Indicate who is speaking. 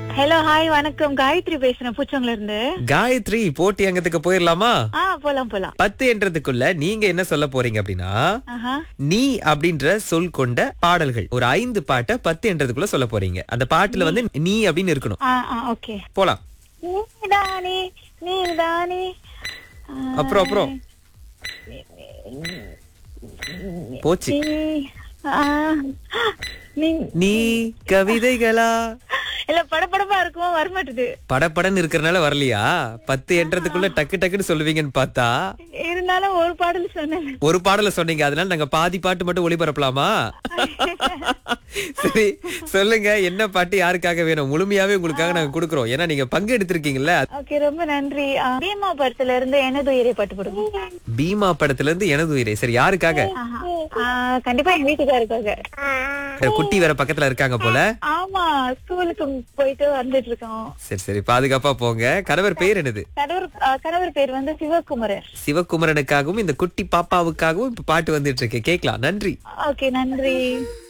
Speaker 1: Hello hi வணக்கம் காயத்ரி பேசுறேன் பூச்சவங்கல இருந்து
Speaker 2: காயத்ரி போட்டி அங்கத்துக்கு போயிடலாமா
Speaker 1: ஆ போலாம் போலாம்
Speaker 2: பத்து என்றதுக்குள்ள நீங்க என்ன சொல்ல போறீங்க அப்படின்னா
Speaker 1: ஆஹா
Speaker 2: நீ அப்படின்ற சொல் கொண்ட பாடல்கள் ஒரு ஐந்து பாட்டை பத்து என்றதுக்குள்ள சொல்ல போறீங்க அந்த பாட்டுல வந்து நீ அப்படின்னு இருக்கணும்
Speaker 1: ஆ ஆ ஓகே
Speaker 2: போலாம்
Speaker 1: நீதானே நீதானே ஆ,
Speaker 2: அப்புறம் அப்புறம் போச்சு
Speaker 1: நீ- ஆ, நீ
Speaker 2: நீ கவிதைகளா
Speaker 1: இல்ல படபடப்பா இருக்குமோ வரமாட்டுது
Speaker 2: படபடன்னு இருக்கறனால வரலையா பத்து என்றதுக்குள்ள டக்கு டக்குன்னு சொல்லுவீங்கன்னு பார்த்தா
Speaker 1: இருந்தாலும் ஒரு பாடல் சொன்னேன்
Speaker 2: ஒரு பாடல சொன்னீங்க அதனால நாங்க பாதி பாட்டு மட்டும் ஒளிபரப்பலாமா சரி சொல்லுங்க என்ன பாட்டு யாருக்காக வேணும் முழுமையாவே உங்களுக்காக நாங்க கொடுக்கறோம் ஏன்னா நீங்க பங்கு எடுத்திருக்கீங்கல்ல
Speaker 1: ஓகே ரொம்ப நன்றி ஆ, பீமா படத்துல இருந்து எனது உயிரை பட்டு போடுங்க
Speaker 2: பீமா படத்துல இருந்து எனது உயிரை சரி யாருக்காக
Speaker 1: ஆஹா. ஆ, கண்டிப்பா எங்க வீட்டுக்காருக்காக
Speaker 2: வேற குட்டி வேற பக்கத்துல இருக்காங்க போல
Speaker 1: ஆமா ஸ்கூலுக்கு போயிட்டு வந்துட்டு இருக்கோம்
Speaker 2: சரி சரி பாதுகாப்பா போங்க கணவர் பேர் என்னது
Speaker 1: கணவர் ஆ, கணவர் பேர் வந்து சிவகுமரன்
Speaker 2: சிவகுமரனுக்காகவும் இந்த குட்டி பாப்பாவுக்காகவும் இப்ப பாட்டு வந்துட்டு இருக்கு கேக்கலாம் நன்றி
Speaker 1: ஓகே நன்றி